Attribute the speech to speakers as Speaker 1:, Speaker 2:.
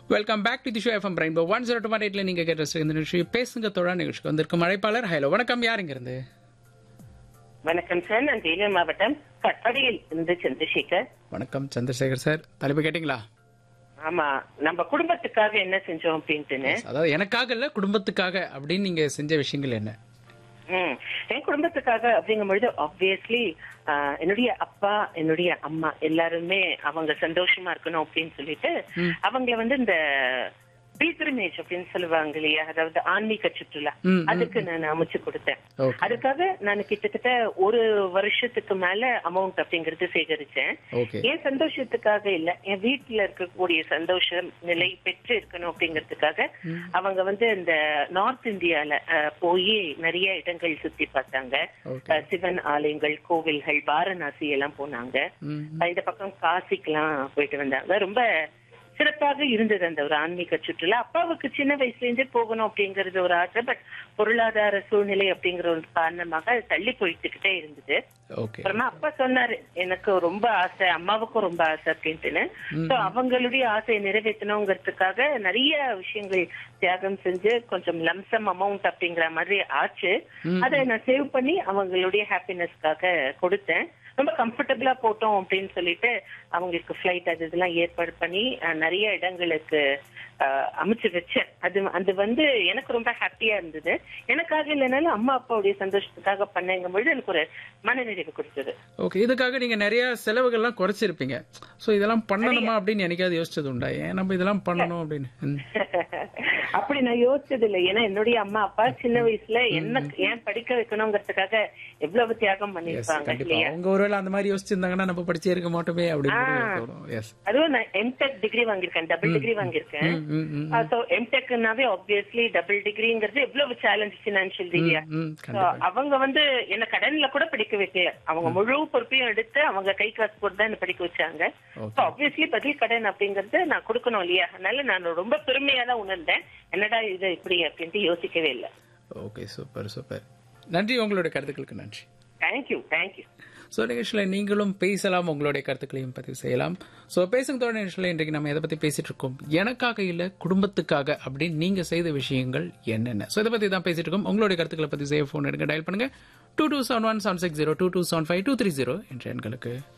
Speaker 1: Welcome back to the show FM rainbow one zero two எயிட்ல நீங்க கேட்ட இந்த நிகழ்ச்சி பேசுங்க தோழா நிகழ்ச்சிக்கு வந்திருக்கும் அழைப்பாளர் ஹலோ வணக்கம் யாருங்க இருந்து
Speaker 2: வணக்கம் சார் நான் வேலூர் மாவட்டம் கட்படியில் இருந்து சந்திரசேகர்
Speaker 1: வணக்கம் சந்திரசேகர் சார் தலைப்பு கேட்டிங்களா
Speaker 2: ஆமா நம்ம குடும்பத்துக்காக என்ன செஞ்சோம் அப்படின்ட்டுன்னு
Speaker 1: அதாவது எனக்காக இல்ல குடும்பத்துக்காக அப்படின்னு நீங்க செஞ்ச விஷயங்கள் என்ன
Speaker 2: ம். என் குடும்பத்துக்காக அப்படிங்கும் பொழுது ஆப்வியஸ்லி என்னுடைய அப்பா என்னுடைய அம்மா எல்லாருமே அவங்க சந்தோஷமா இருக்கணும் அப்படின்னு சொல்லிட்டு அவங்கள வந்து இந்த பீல்கிரிமேஜ் அப்படின்னு சொல்லுவாங்க இல்லையா அதாவது ஆன்மீக சுற்றுலா
Speaker 1: ம், ம்,
Speaker 2: அதுக்கு நான் அமைச்சு கொடுத்தேன்
Speaker 1: ஓகே
Speaker 2: அதுக்காக நான் கிட்டத்தட்ட ஒரு வருஷத்துக்கு மேல அமௌண்ட் அப்படிங்கறது சேகரிச்சேன்
Speaker 1: ஓகே
Speaker 2: என் சந்தோஷத்துக்காக இல்ல என் வீட்டுல இருக்கக்கூடிய சந்தோஷம் நிலை பெற்று இருக்கணும் அப்படிங்கறதுக்காக அவங்க வந்து இந்த நார்த் இந்தியால அஹ், போய் நிறைய இடங்கள் சுத்தி பார்த்தாங்க
Speaker 1: ஓகே
Speaker 2: அஹ், சிவன் ஆலயங்கள் கோவில்கள் வாரணாசி எல்லாம் போனாங்க
Speaker 1: ம்
Speaker 2: அஹ், இந்த பக்கம் காசிக்கெல்லாம் போயிட்டு வந்தாங்க ரொம்ப சிறப்பாக இருந்தது அந்த ஒரு ஆன்மீக சுற்றுலா அப்பாவுக்கு சின்ன வயசுல இருந்தே போகணும் அப்படிங்கறது ஒரு ஆசை பட் பொருளாதார சூழ்நிலை அப்படிங்கிற ஒரு காரணமாக அது தள்ளி போயிட்டுக்கிட்டே இருந்தது
Speaker 1: ஓகே
Speaker 2: அப்புறமா அப்பா சொன்னாரு எனக்கு ரொம்ப ஆசை அம்மாவுக்கும் ரொம்ப ஆசை அப்படின்ட்டுன்னு சோ அவங்களுடைய ஆசையை நிறைவேற்றணுங்கிறதுக்காக நிறைய விஷயங்கள் தியாகம் செஞ்சு கொஞ்சம் லம்சம் அமௌண்ட் அப்படிங்கிற மாதிரி ஆச்சு அதை நான் சேவ் பண்ணி அவங்களுடைய ஹாப்பினஸ்க்காக கொடுத்தேன் ரொம்ப கம்ஃபர்டபுளா போட்டோம் அப்படின்னு சொல்லிட்டு அவங்களுக்கு ஃபிளைட் அது இதெல்லாம் ஏற்பாடு பண்ணி அஹ், நிறைய இடங்களுக்கு அஹ், அமைச்சு வச்சேன் அது அது வந்து எனக்கு ரொம்ப ஹாப்பியா இருந்தது எனக்காக இல்லைனாலும் அம்மா அப்பாவுடைய சந்தோஷத்துக்காக பண்ணேங்கும் பொழுது எனக்கு ஒரு மனநிறைவு கொடுத்தது
Speaker 1: ஓகே இதுக்காக நீங்க நிறைய செலவுகள்லாம் குறைச்சிருப்பீங்க சோ இதெல்லாம் பண்ணணுமா அப்படின்னு எனக்காவது யோசிச்சது உண்டா ஏன் நம்ம இதெல்லாம் பண்ணணும் அப்படின்னு ம்.
Speaker 2: அப்படி நான் யோசிச்சது இல்லை ஏன்னா என்னுடைய அம்மா அப்பா சின்ன வயசுல என்ன ஏன் படிக்க வைக்கணுங்கிறதுக்காக எவ்வளவு தியாகம்
Speaker 1: Yes,
Speaker 2: பண்ணிருப்பாங்க
Speaker 1: கண்டிப்பா
Speaker 2: இல்லையா
Speaker 1: அவங்க ஒருவேளை அந்த மாதிரி யோசிச்சிருந்தாங்கன்னா நம்ம படிச்சே இருக்க மாட்டோமே அப்படின்னு தோணும் எஸ்
Speaker 2: அதுவும் நான் எம்டெக் டிகிரி வாங்கியிருக்கேன் டபுள் டிகிரி வாங்கியிருக்கேன்
Speaker 1: ம் ம்
Speaker 2: சோ எம்டெக்னாவே ஆப்வியஸ்லி டபுள் டிகிரிங்கிறது எவ்வளவு சேலஞ்ச் பினான்சியல் ரீதியா
Speaker 1: ம்
Speaker 2: So,
Speaker 1: கண்டிப்பா
Speaker 2: அவங்க வந்து என்ன கடன்ல கூட படிக்க வைக்கல அவங்க முழு பொறுப்பையும் எடுத்து அவங்க கை காசு போட்டு தான் என்ன படிக்க வச்சாங்க
Speaker 1: ஓகே
Speaker 2: ஆப்வியஸ்லி பதில் கடன் அப்படிங்கறது நான் கொடுக்கணும் இல்லையா அதனால நான் ரொம்ப பெருமையா தான் உணர்ந்தேன் என்னடா இது இப்படி அப்படின்ட்டு யோசிக்கவே இல்லை
Speaker 1: ஓகே சூப்பர் சூப்பர் நன்றி உங்களுடைய கருத்துக்களுக்கு நன்றி
Speaker 2: தேங்க்யூ தேங்க்யூ
Speaker 1: ஸோ நிகழ்ச்சியில் நீங்களும் பேசலாம் உங்களுடைய கருத்துக்களையும் பதிவு செய்யலாம் ஸோ பேசும் தோழ நிகழ்ச்சியில் இன்றைக்கு நம்ம எதை பற்றி பேசிட்டு இருக்கோம் எனக்காக இல்லை குடும்பத்துக்காக அப்படின்னு நீங்க செய்த விஷயங்கள் என்னென்ன ஸோ இதை பற்றி தான் பேசிட்டு இருக்கோம் உங்களுடைய கருத்துக்களை பதிவு செய்ய ஃபோன் எடுங்க டயல் பண்ணுங்க two two seven one seven six zero two two seven five two three zero என்ற எண்களுக்கு